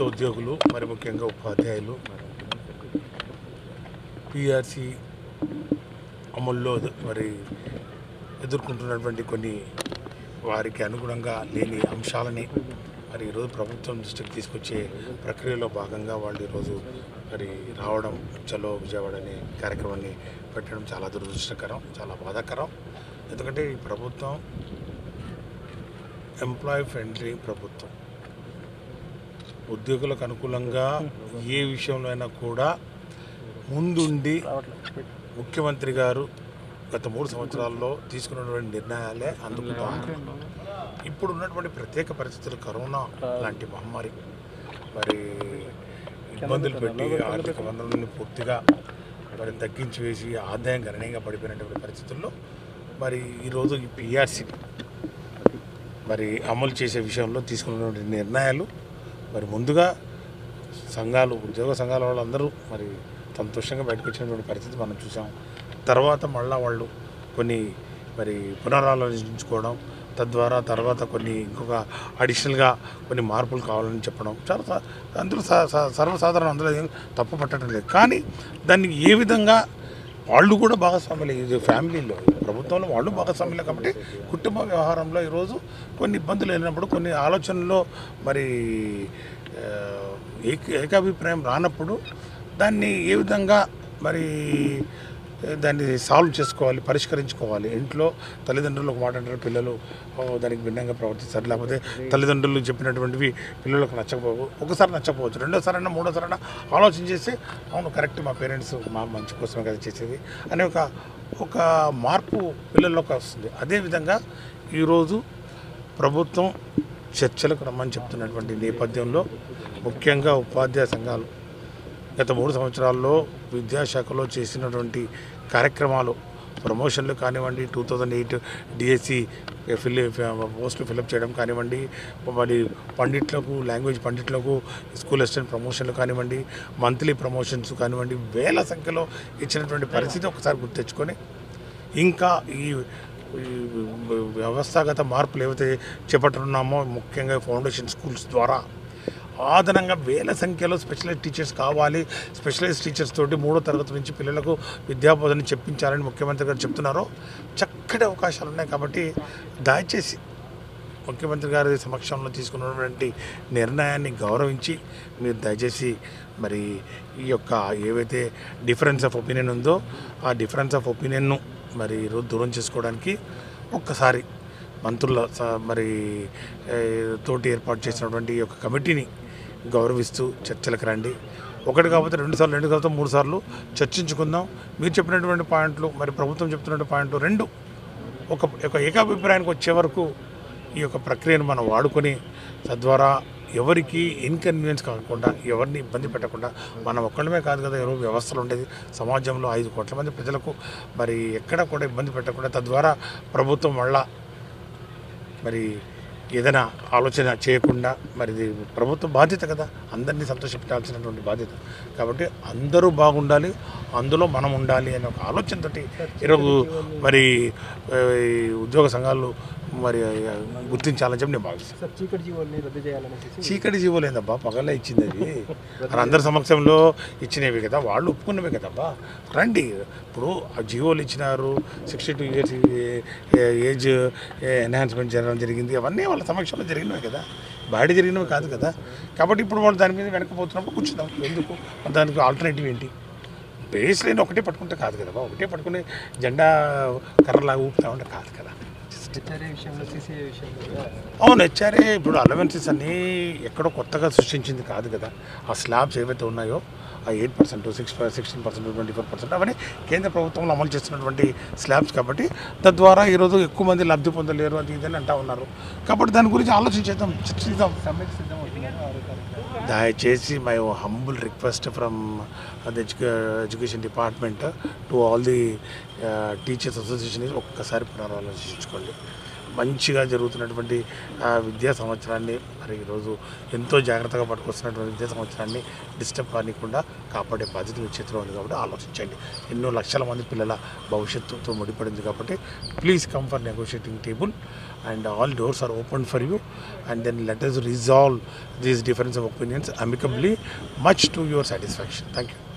ప్రభుత్వ ఉద్యోగులు మరి ముఖ్యంగా ఉపాధ్యాయులు పిఆర్సి అమల్లో మరి ఎదుర్కొంటున్నటువంటి కొన్ని వారికి అనుగుణంగా లేని అంశాలని మరి ఈరోజు ప్రభుత్వం దృష్టికి తీసుకొచ్చే ప్రక్రియలో భాగంగా వాళ్ళు ఈరోజు మరి రావడం చలో విజయవాడ అనే కార్యక్రమాన్ని పెట్టడం చాలా దురదృష్టకరం చాలా బాధాకరం ఎందుకంటే ఈ ప్రభుత్వం ఎంప్లాయీ ఫ్రెండ్లీ ప్రభుత్వం ఉద్యోగులకు అనుకూలంగా ఏ విషయంలో అయినా కూడా ముందుండి ముఖ్యమంత్రి గారు గత మూడు సంవత్సరాల్లో తీసుకున్నటువంటి నిర్ణయాలే అందుకుంటా ఉన్నారు. ఇప్పుడు ఉన్నటువంటి ప్రత్యేక పరిస్థితులు కరోనా లాంటి మహమ్మారి మరి ఇబ్బందులు పెట్టి ఆర్థిక వనరులను పూర్తిగా మరి తగ్గించి వేసి ఆదాయం గణనీయంగా పడిపోయినటువంటి పరిస్థితుల్లో మరి ఈరోజు ఈ పిఆర్సీ మరి అమలు చేసే విషయంలో తీసుకున్నటువంటి నిర్ణయాలు మరి ముందుగా సంఘాలు ఉద్యోగ సంఘాల వాళ్ళందరూ మరి సంతోషంగా బయటకు వచ్చినటువంటి పరిస్థితి మనం చూసాం తర్వాత మళ్ళా వాళ్ళు కొన్ని మరి పునరాలోచించుకోవడం తద్వారా తర్వాత కొన్ని ఇంకొక అడిషనల్గా కొన్ని మార్పులు కావాలని చెప్పడం చాలా స- అందులో స- స- సర్వసాధారణం అందులో ఏం తప్పు పట్టడం లేదు కానీ దాన్ని ఏ విధంగా వాళ్ళు కూడా భాగస్వాములే ఇది ఫ్యామిలీలో ప్రభుత్వంలో వాళ్ళు భాగస్వాములే కాబట్టి కుటుంబ వ్యవహారంలో ఈరోజు కొన్ని ఇబ్బందులు అయినప్పుడు కొన్ని ఆలోచనల్లో మరి ఆ, ఏక ఏకాభిప్రాయం రానప్పుడు దాన్ని ఏ విధంగా మరి దాన్ని సాల్వ్ చేసుకోవాలి పరిష్కరించుకోవాలి ఇంట్లో తల్లిదండ్రులు ఒక మాట అంటారు పిల్లలు "ఓ, దానికి భిన్నంగా ప్రవర్తిస్తారు లేకపోతే తల్లిదండ్రులు చెప్పినటువంటివి పిల్లలకు నచ్చకపోవు ఒకసారి నచ్చకపోవచ్చు రెండోసారి అయినా మూడోసారి అయినా ఆలోచన చేసి అవును కరెక్ట్ మా పేరెంట్స్ మా మంచి కోసమే కదా చేసేది అనే ఒక ఒక మార్పు పిల్లల్లోకి వస్తుంది అదేవిధంగా ఈరోజు ప్రభుత్వం చర్చలకు రమ్మని చెప్తున్నటువంటి నేపథ్యంలో ముఖ్యంగా ఉపాధ్యాయ సంఘాలు గత మూడు సంవత్సరాల్లో విద్యాశాఖలో చేసినటువంటి కార్యక్రమాలు ప్రమోషన్లు కానివ్వండి two thousand eight DSC fill పోస్టులు ఫిలప్ చేయడం కానివ్వండి మరి పండిట్లకు లాంగ్వేజ్ పండిట్లకు స్కూల్ అసిస్టెంట్ ప్రమోషన్లు కానివ్వండి మంత్లీ ప్రమోషన్స్ కానివ్వండి వేల సంఖ్యలో ఇచ్చినటువంటి పరిస్థితి ఒకసారి గుర్తు తెచ్చుకొని ఇంకా ఈ ఈ వ్యవస్థాగత మార్పులు ఏవైతే చేపట్టున్నామో ముఖ్యంగా ఫౌండేషన్ స్కూల్స్ ద్వారా అదనంగా వేల సంఖ్యలో స్పెషలైజ్ టీచర్స్ కావాలి స్పెషలైజ్ టీచర్స్ తోటి మూడో తరగతి నుంచి పిల్లలకు విద్యాబోధన చెప్పించాలని ముఖ్యమంత్రి గారు చెప్తున్నారో చక్కటి అవకాశాలు ఉన్నాయి కాబట్టి దయచేసి ముఖ్యమంత్రి గారి సమక్షంలో తీసుకున్నటువంటి నిర్ణయాన్ని గౌరవించి మీరు దయచేసి మరి ఈ యొక్క ఏవైతే డిఫరెన్స్ ఆఫ్ ఒపీనియన్ ఉందో ఆ డిఫరెన్స్ ఆఫ్ ఒపీనియన్ను మరి ఈరోజు దూరం చేసుకోవడానికి ఒక్కసారి మంత్రుల స- మరి ఏ, తోటి ఏర్పాటు చేసినటువంటి ఈ యొక్క కమిటీని గౌరవిస్తూ చర్చలకు రండి ఒకటి కాకపోతే రెండు సార్లు రెండు కాకపోతే మూడు సార్లు చర్చించుకుందాం మీరు చెప్పినటువంటి పాయింట్లు మరి ప్రభుత్వం చెప్తున్నటువంటి పాయింట్లు రెండు ఒక ఒక ఏకాభిప్రాయానికి వచ్చే వరకు ఈ యొక్క ప్రక్రియను మనం వాడుకొని తద్వారా ఎవరికి ఇన్కన్వీనియన్స్ కాకుండా ఎవరిని ఇబ్బంది పెట్టకుండా మనం ఒక్కళ్ళమే కాదు కదా ఎవరో వ్యవస్థలు ఉండేది సమాజంలో ఐదు కోట్ల మంది ప్రజలకు మరి ఎక్కడ కూడా ఇబ్బంది పెట్టకుండా తద్వారా ప్రభుత్వం మళ్ళా మరి ఏదైనా ఆలోచన చేయకుండా మరి ఇది ప్రభుత్వ బాధ్యత కదా అందరినీ సంతోషపెట్టాల్సినటువంటి బాధ్యత కాబట్టి అందరూ బాగుండాలి అందులో మనం ఉండాలి అనే ఒక ఆలోచనతోటి ఈరోజు మరి ఆ, ఈ ఉద్యోగ సంఘాలు మరి ఆ, గుర్తించాలని చెప్పి నేను భావిస్తాను సార్ చీకటి జీవోల్ని రద్దు చేయాలనేసి చీకటి జీవోలేదబ్బా పగలే ఇచ్చింది అది మరి అందరి సమక్షంలో ఇచ్చినవి కదా వాళ్ళు ఒప్పుకున్నవే కదబ్బా రండి ఇప్పుడు ఆ జీవోలు ఇచ్చినారు sixty two years age enhancement జరగడం జరిగింది అవన్నీ వాళ్ళ సమక్షంలో జరిగినవి కదా బాడీ జరిగినవి కాదు కదా కాబట్టి ఇప్పుడు వాళ్ళు దాని మీద వెనకపోతున్నప్పుడు కూర్చుందాం ఎందుకు దానికి ఆల్టర్నేటివ్ ఏంటి బేస్ లైన్ ఒకటే పట్టుకుంటే కాదు కదా బా ఒకటే పట్టుకుని జెండా కర్రలాగా ఊపుతా ఉంటే కాదు కదా హెచ్ఆర్ఏ విషయంలో సిసిఏ విషయంలో అవును హెచ్ఆర్ఏ ఇప్పుడు అలవెన్సెస్ అన్నీ ఎక్కడో కొత్తగా సృష్టించింది కాదు కదా ఆ స్లాబ్స్ ఏవైతే ఉన్నాయో ఆ eight percent six sixteen percent twenty four percent అవన్నీ కేంద్ర ప్రభుత్వంలో అమలు చేస్తున్నటువంటి స్లాబ్స్ కాబట్టి తద్వారా ఈరోజు ఎక్కువ మంది లబ్ధి పొందలేరు అది ఇదని అంటా ఉన్నారు కాబట్టి దాని గురించి ఆలోచించేద్దాం చర్చిద్దాం సమ్మెకి సిద్ధం అవుతున్నారు ఆరో తారీఖు దయచేసి my humble request from the education department to all the teachers association ఒక్కసారి పునరాలోచించుకోండి మంచిగా జరుగుతున్నటువంటి ఆ, విద్యా సంవత్సరాన్ని మరి ఈరోజు ఎంతో జాగ్రత్తగా పట్టుకొస్తున్నటువంటి విద్యా సంవత్సరాన్ని డిస్టర్బ్ కానికుండా కాపాడే బాధ్యత మీ చేతిలో ఉంది కాబట్టి ఆలోచించండి ఎన్నో లక్షల మంది పిల్లల భవిష్యత్తుతో ముడిపడింది కాబట్టి please come for negotiating table and all doors are open for you and then let us resolve these difference of opinions amicably much to your satisfaction thank you